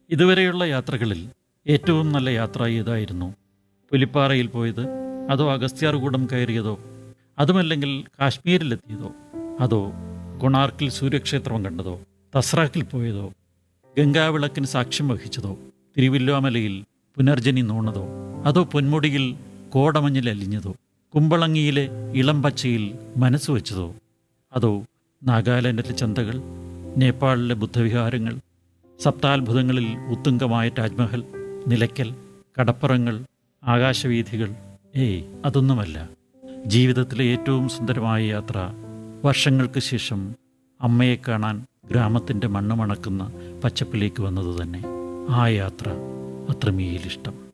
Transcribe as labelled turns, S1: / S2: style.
S1: ഇതുവരെയുള്ള യാത്രകളിൽ ഏറ്റവും നല്ല യാത്ര ഏതായിരുന്നു പുലിപ്പാറയിൽ പോയത് അതോ അഗസ്ത്യാർകൂടം കയറിയതോ അതുമല്ലെങ്കിൽ കാശ്മീരിലെത്തിയതോ അതോ കൊണാർക്കിൽ സൂര്യക്ഷേത്രം കണ്ടതോ തസ്രാക്കിൽ പോയതോ ഗംഗാവിളക്കിന് സാക്ഷ്യം വഹിച്ചതോ തിരുവില്ലോമലയിൽ പുനർജനി നൂണതോ അതോ പൊന്മുടിയിൽ കോടമഞ്ഞിൽ അലിഞ്ഞതോ കുമ്പളങ്ങിയിലെ ഇളം പച്ചയിൽ മനസ്സ് വെച്ചതോ അതോ നാഗാലാൻഡിലെ ചന്തകൾ നേപ്പാളിലെ ബുദ്ധവിഹാരങ്ങൾ സപ്താത്ഭുതങ്ങളിൽ ഉത്തുംഗമായ താജ്മഹൽ നിലയ്ക്കൽ കടപ്പുറങ്ങൾ ആകാശവീഥികൾ ഏയ് അതൊന്നുമല്ല ജീവിതത്തിലെ ഏറ്റവും സുന്ദരമായ യാത്ര വർഷങ്ങൾക്ക് ശേഷം അമ്മയെ കാണാൻ ഗ്രാമത്തിൻ്റെ മണ്ണ് മണക്കുന്ന പച്ചപ്പിലേക്ക് വന്നത് തന്നെ ആ യാത്ര അത്രമേലിഷ്ടം